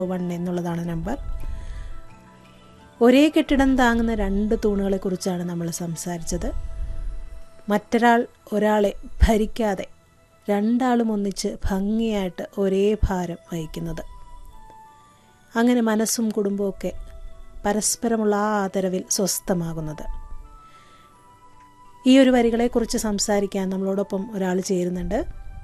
One എന്നുള്ളതാണ് number ഒരേ കെട്ടിടം താങ്ങുന്ന രണ്ട് തൂണുകളെക്കുറിച്ചാണ് നമ്മൾ സംസാരിച്ചത് മറ്റൊരാൾ ഒരാളെ ഭരിക്കാതെ രണ്ടാളും ഒന്നിച്ച് ഭംഗിയായിട്ട് ഒരേ ഭാരം വഹിക്കുന്നത് അങ്ങനെ മനസ്സും കുടുംബമൊക്കെ പരസ്പരമുള്ള ആ ആദരവിൽ സ്വസ്ഥമാകുന്നത് ഈ ഒരു വരികളെക്കുറിച്ച് സംസാരിക്കാൻ നമ്മളോടൊപ്പം ഒരാൾ ചേരുന്നുണ്ട്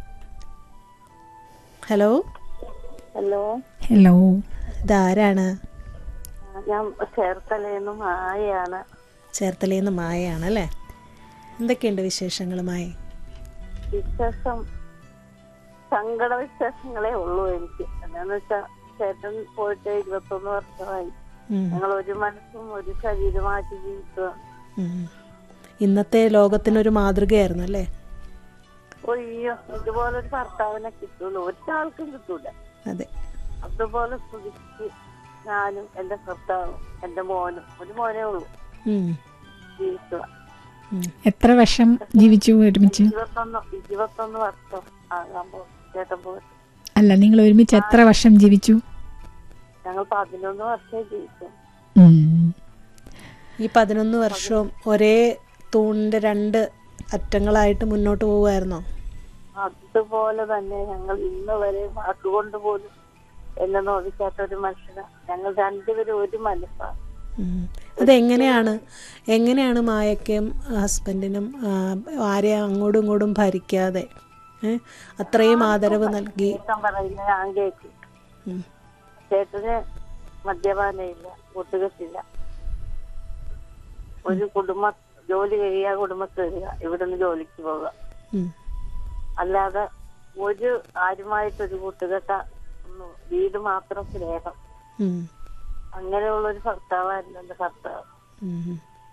ഹലോ ഹലോ ഹലോ ഇതാരാണ് ഞാൻ ചേർത്തലേന്ന് മായയാണ് ചേർത്തലേന്ന് മായയാണ് അല്ലേ എന്തൊക്കെയുണ്ട് വിശേഷങ്ങളുമായി വിശേഷം സങ്കട വിശേഷങ്ങളേ ഉള്ളൂ എനിക്ക് എന്താന്ന് വെച്ചാ ചേട്ടൻ പോയിട്ട് ഇരുപത്തൊന്ന് വർഷമായി ഉം, ഞങ്ങൾ ഒരു മനസ്സും ഒരു ശരീരമായിട്ട് ജീവിക്കുകയാണ് ഉം. ഇന്നത്തെ ലോകത്തിനൊരു മാതൃകയായിരുന്നു അല്ലേ ഒയ്യോ ഇതുപോലൊരു ഭർത്താവിനെ കിട്ടൂല ഒരാൾക്കും കിട്ടൂല അതെ അതുപോലെ സ്തുതിച്ച് ഞാനും എന്റെ ഭർത്താവും എന്റെ മോനും ഒരു മോനേ ഉള്ളൂ ഉം, ജീവിക്കുക ഉം. എത്ര വർഷം ജീവിച്ചു ഒരുമിച്ച് ഇരുപത്തൊന്ന് ഇരുപത്തൊന്ന് വർഷം ആകാൻ പോകും ചേട്ടൻ പോയിട്ട് അല്ല നിങ്ങൾ ഒരുമിച്ച് എത്ര വർഷം ജീവിച്ചു ഞങ്ങൾ പതിനൊന്ന് വർഷമേ ജീവിച്ചു ഉം. ഈ പതിനൊന്ന് വർഷവും ഒരേ തൂണിന്റെ രണ്ട് അറ്റങ്ങളായിട്ട് മുന്നോട്ട് പോവുമായിരുന്നോ അതുപോലെ തന്നെ ഞങ്ങൾ ഇന്ന് വരെ വാക്കുകൊണ്ട് പോലും എന്നെ നോവിക്കാത്ത ഒരു മനുഷ്യനാ ഞങ്ങൾ രണ്ടുപേരും ഒരു മനസ്സാണ് ഉം. അതെങ്ങനെയാണ് എങ്ങനെയാണ് മായയ്ക്കും ഹസ്ബൻഡിനും ആ, ആരെയും അങ്ങോട്ടും ഇങ്ങോട്ടും ഭരിക്കാതെ ഏ? അത്രയും ആദരവ് നൽകി ചേട്ടൻ പറയുന്ന ഞാൻ കേൾക്കും ഉം. ചേട്ടന് മദ്യപാനമില്ല കൂട്ടുകെട്ടില്ല ഒരു കുടുംബ ജോലി കഴിയുക കുടുംബത്തിൽ വരിക ഇവിടുന്ന് ജോലിക്ക് പോവുക ഉം. അല്ലാതെ ഒരു ആരുമായിട്ടൊരു കൂട്ടുകെട്ട ഒന്നും വീട് മാത്രം സ്നേഹം ഉം. അങ്ങനെയുള്ള ഒരു ഭർത്താവായിരുന്നു എന്റെ ഭർത്താവ് ഉം.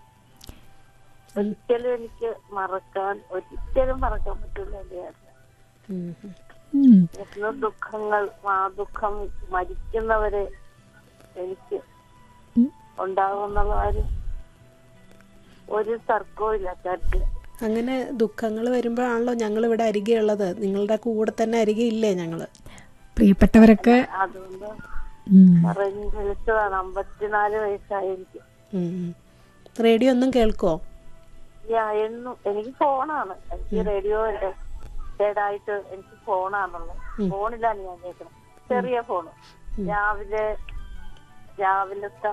ഒരിക്കലും എനിക്ക് മറക്കാൻ ഒരിക്കലും മറക്കാൻ പറ്റില്ല എന്റെ ചേട്ടനെ ഉം. ഉം. എന്നും ദുഃഖങ്ങൾ ആ ദുഃഖം മരിക്കുന്നവരെ എനിക്ക് ഉം. ഉണ്ടാകുന്നുള്ള കാര്യം ഒരു തർക്കവും ഇല്ല കാര്യത്തിൽ അങ്ങനെ ദുഃഖങ്ങൾ വരുമ്പോഴാണല്ലോ ഞങ്ങൾ ഇവിടെ അരികെ ഉള്ളത് നിങ്ങളുടെ കൂടെ തന്നെ അരികെ ഇല്ലേ ഞങ്ങള് പ്രിയപ്പെട്ടവരൊക്കെ അതുകൊണ്ട് ഉം. പറഞ്ഞ് വിളിച്ചതാണ് അമ്പത്തിനാല് വയസ്സായി എനിക്ക് ഉം. റേഡിയോ ഒന്നും കേൾക്കുമോ ഞാൻ എന്നും എനിക്ക് ഫോണാണ് എനിക്ക് റേഡിയോ എന്റെ കേടായിട്ട് എനിക്ക് ഫോണാണുള്ളത് ഫോണിലാണ് ഞാൻ കേൾക്കുന്നത് ചെറിയ ഫോണ് രാവിലെ രാവിലത്തെ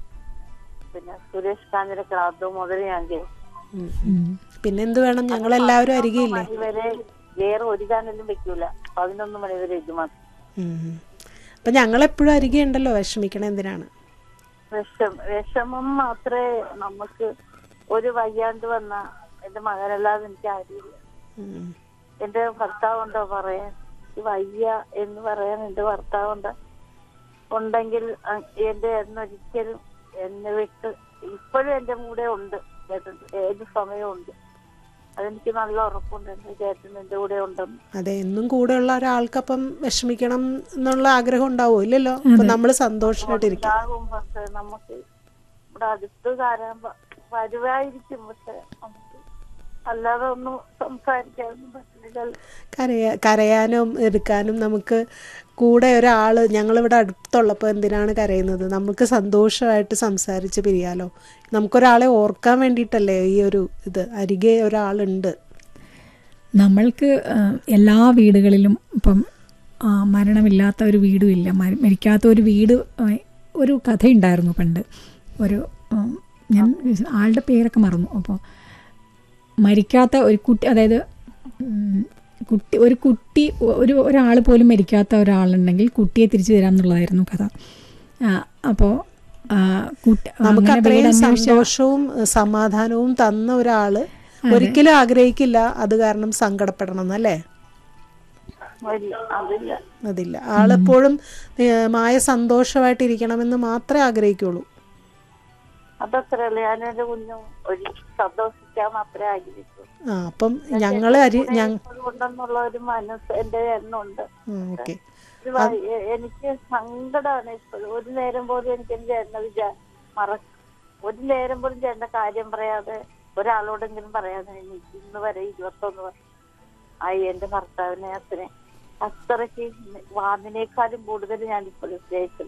പിന്നെ സുരേഷ് കാഞ്ഞിരക്കൽ അത് മുതൽ ഞാൻ കേൾക്കും ഉം. ഉം. പിന്നെ എന്ത് വേണം ഞങ്ങളെല്ലാവരും അരികെ ഇല്ലേ മണി വരെ വേറെ ഒരു ചാനലും വെക്കൂല പതിനൊന്ന് മണി വരെ ഇത് മാത്രം ഉം. അപ്പൊ ഞങ്ങളെപ്പോഴും അരികെ ഉണ്ടല്ലോ വിഷമിക്കണ എന്തിനാണ് വിഷം വിഷമം മാത്രമേ നമുക്ക് ഒരു വയ്യാണ്ട് വന്ന എന്റെ മകനല്ലാതെ എനിക്ക് ആരുമില്ല ഉം. എന്റെ ഭർത്താവുണ്ടോ പറയാൻ ഈ വയ്യ എന്ന് പറയാൻ എന്റെ ഭർത്താവുണ്ട് ഉണ്ടെങ്കിൽ അ- എന്റെ എന്നൊരിക്കലും എന്നെ വിട്ട് ഇപ്പോഴും എന്റെ കൂടെ ഉണ്ട് ചേട്ടൻ ഏത് സമയവും ഉണ്ട് അതെനിക്ക് നല്ല ഉറപ്പുണ്ട് എന്റെ ചേട്ടൻ എന്റെ കൂടെ ഉണ്ടെന്ന് അതെ എന്നും കൂടെയുള്ള ഒരാൾക്കപ്പം വിഷമിക്കണം എന്നുള്ള ആഗ്രഹം ഉണ്ടാവുമോ ഇല്ലല്ലോ അപ്പൊ നമ്മള് സന്തോഷമായിട്ടിരിക്കും ഉണ്ടാകും പക്ഷെ നമുക്ക് ഇവിടെ അടുത്ത് കാരാൻ പ- വരുവായിരിക്കും പക്ഷെ നമുക്ക് അല്ലാതെ ഒന്നും സംസാരിക്കാനൊന്നും പറ്റില്ലല്ലോ കരയാ കരയാനും എടുക്കാനും നമുക്ക് കൂടെ ഒരാള് ഞങ്ങളിവിടെ അടുത്തുള്ളപ്പോൾ എന്തിനാണ് കരയുന്നത് നമുക്ക് സന്തോഷമായിട്ട് സംസാരിച്ച് പിരിയാലോ നമുക്കൊരാളെ ഓർക്കാൻ വേണ്ടിയിട്ടല്ലേ ഈ ഒരു ഇത് അരികെ ഒരാളുണ്ട് നമ്മൾക്ക് ആ, എല്ലാ വീടുകളിലും ഇപ്പം ആ, മരണമില്ലാത്ത ഒരു വീടും ഇല്ല മര- മരിക്കാത്ത ഒരു വീട് ആ, ഒരു കഥയുണ്ടായിരുന്നു പണ്ട് ഒരു ഉം, ഞാൻ ആളുടെ പേരൊക്കെ മറന്നു അപ്പോൾ മരിക്കാത്ത ഒരു കുട്ടി അതായത് ഉം, കുട്ടി ഒരു കുട്ടി ഒരു ഒരാൾ പോലും മരിക്കാത്ത ഒരാളുണ്ടെങ്കിൽ കുട്ടിയെ തിരിച്ചു തരാം എന്നുള്ളതായിരുന്നു കഥ അപ്പോൾ കുട്ടി നമുക്ക് അങ്ങനെ അത്രയും വീട് അന്വേഷിച്ച- സന്തോഷവും ഏഹ്, സമാധാനവും തന്ന ഒരാള് ഒരിക്കലും ആഗ്രഹിക്കില്ല അത് കാരണം സങ്കടപ്പെടണം എന്നല്ലേ ഇല്ല അതില്ല അതില്ല ആളെപ്പോഴും ഏഹ്, മായ സന്തോഷമായിട്ടിരിക്കണമെന്ന് മാത്രമേ ആഗ്രഹിക്കുള്ളൂ അതത്രല്ല ഞാൻ എന്റെ കുഞ്ഞും ഒരു സന്തോഷിക്കാൻ മാത്രമേ ആഗ്രഹിക്കൂ ആ അപ്പം ഞങ്ങള് അരി ഞ ഉണ്ടെന്നുള്ള ഒരു മനസ്സ് എന്റെ എണ്ണുണ്ട് ഓക്കെ ഒരു വ- എ- എനിക്ക് സങ്കടമാണ് ഇപ്പോഴും ഒരു നേരം പോലും എനിക്ക് എന്റെ എണ്ണ വിചാ മറ ഒരു നേരം പോലും ചേട്ടന്റെ കാര്യം പറയാതെ ഒരാളോടെങ്കിലും പറയാതെ എനിക്ക് ഇന്ന് വരെ ഇരുപത്തൊന്ന് വർഷം ആയി എന്റെ ഭർത്താവിനെ അത്രയും അത്രയ്ക്ക് വാന്നിനേക്കാളും കൂടുതൽ ഞാൻ ഇപ്പോഴും സ്നേഹിക്കുന്നു